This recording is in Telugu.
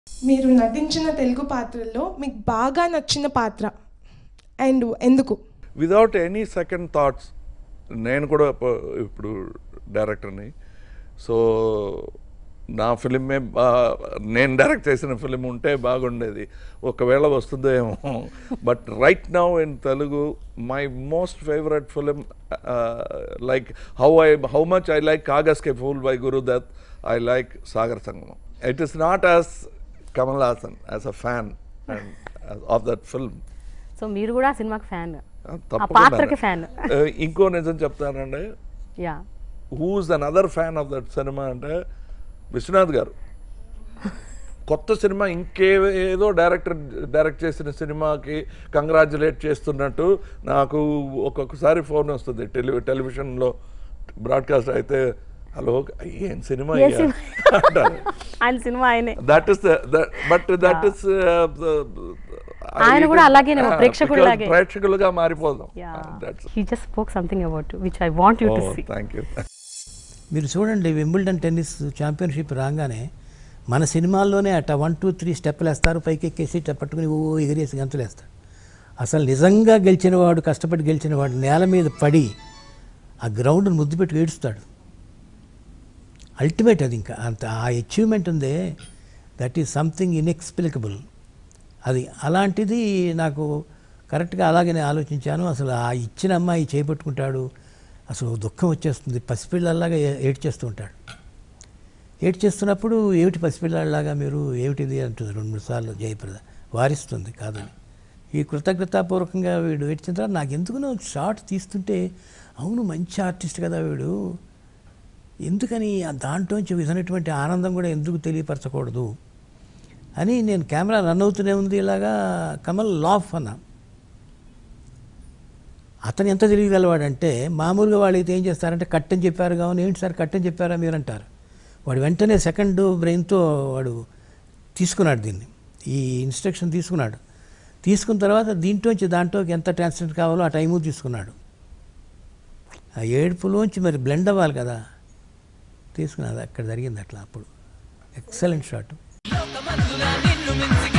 మీరు నటించిన తెలుగు పాత్రల్లో మీకు బాగా నచ్చిన పాత్ర అండ్ ఎందుకు వితౌట్ ఎనీ సెకండ్ థాట్స్ నేను కూడా ప- ఇప్పుడు డైరెక్టర్ని సో నా ఫిలిమే బా నేను డైరెక్ట్ చేసిన ఫిలిం ఉంటే బాగుండేది ఒకవేళ వస్తుందో ఏమో but right now in Telugu my most favourite film like how I how much I like Kaagaz Ke Phool by Guru Dutt I like Sagar Sangamam it is not as Kamal Haasan as a fan and of that film so మీరు కూడా ఆ సినిమాకి ఫ్యాన్ ఆ తప్పకుండా. పాత్రకి ఫ్యాన్ ఆ, ఇంకో నిజం చెప్తానండి yeah who's another fan of that సినిమా అంటే విశ్వనాథ్ గారు కొత్త సినిమా ఇంకే ఏదో డైరెక్టర్ డైరెక్ట్ చేసిన సినిమాకి కంగ్రాచులేట్ చేస్తున్నట్టు నాకు ఒక్కొక్కసారి ఫోన్ వస్తుంది టెలి టెలివిజన్లో బ్రాడ్కాస్ట్ అయితే హలో ఏం సినిమా ఏ సినిమా? ఆయన సినిమా ఆయనే that is but that is ఆయన కూడా అలాగేనేమో, ప్రేక్షకుడిలాగే. ప్రేక్షకులుగా మారిపోదాం yeah that's he just spoke something about which I want you to see thank you మీరు చూడండి వింబుల్డన్ టెన్నిస్ ఛాంపియన్షిప్ రాగానే మన సినిమాల్లోనే అట్ట వన్ టూ త్రీ స్టెప్పులు వేస్తారు పైకి ఎక్కేసి ఇట్ట పట్టుకుని ఓ ఎగిరేసి గంతులు వేస్తారు అసలు నిజంగా గెలిచిన వాడు కష్టపడి గెలిచిన వాడు నేల మీద పడి ఆ గ్రౌండ్ని ముద్దు పెట్టి ఏడుస్తాడు అల్టిమేట్ అది ఇంకా అంత ఆ అచీవ్మెంట్ ఉందే దట్ ఈస్ సంథింగ్ ఇన్ఎక్స్ప్లికబుల్ అది అలాంటిది నాకు కరెక్ట్గా అలాగే నేను ఆలోచించాను అసలు ఆ ఇచ్చిన అమ్మాయి చేపట్టుకుంటాడు అసలు దుఃఖం వచ్చేస్తుంది పసిపిల్లల్లాగా ఏ- ఏడ్చేస్తూ ఉంటాడు ఏడ్చేస్తున్నప్పుడు ఏమిటి పసిపిల్లలాగా మీరు ఏమిటిది అంటుంది రెండు మూడు సార్లు జయప్రద వారిస్తుంది కాదని ఈ కృతజ్ఞతాపూర్వకంగా వీడు ఏడ్చిన తర్వాత నాకు ఎందుకునో షార్ట్ తీస్తుంటే అవును మంచి ఆర్టిస్ట్ కదా వీడు ఎందుకని ఆ దాంట్లోంచి విసినటువంటి ఆనందం కూడా ఎందుకు తెలియపరచకూడదు అని నేను కెమెరా రన్ అవుతూనే ఉంది ఇలాగా కమల్ లాఫ్ అన్నా అతను ఎంత తెలియగలవాడంటే మామూలుగా వాళ్ళు అయితే ఏం చేస్తారంటే కట్ అని చెప్పారు కావున ఏంటి సార్ కట్ అని చెప్పారా మీరు అంటారు వాడు వెంటనే సెకండ్ బ్రెయిన్తో వాడు తీసుకున్నాడు దీన్ని ఈ ఇన్స్ట్రక్షన్ తీసుకున్నాడు తీసుకున్న తర్వాత దీంట్లోంచి దాంట్లోకి ఎంత ట్రాన్స్లేట్ కావాలో ఆ టైము తీసుకున్నాడు ఆ ఏడుపులోంచి మరి బ్లెండ్ అవ్వాలి కదా తీసుకున్నది అక్కడ జరిగింది అట్లా అప్పుడు ఎక్సలెంట్ షాట్ లోకమందున నిన్ను మించి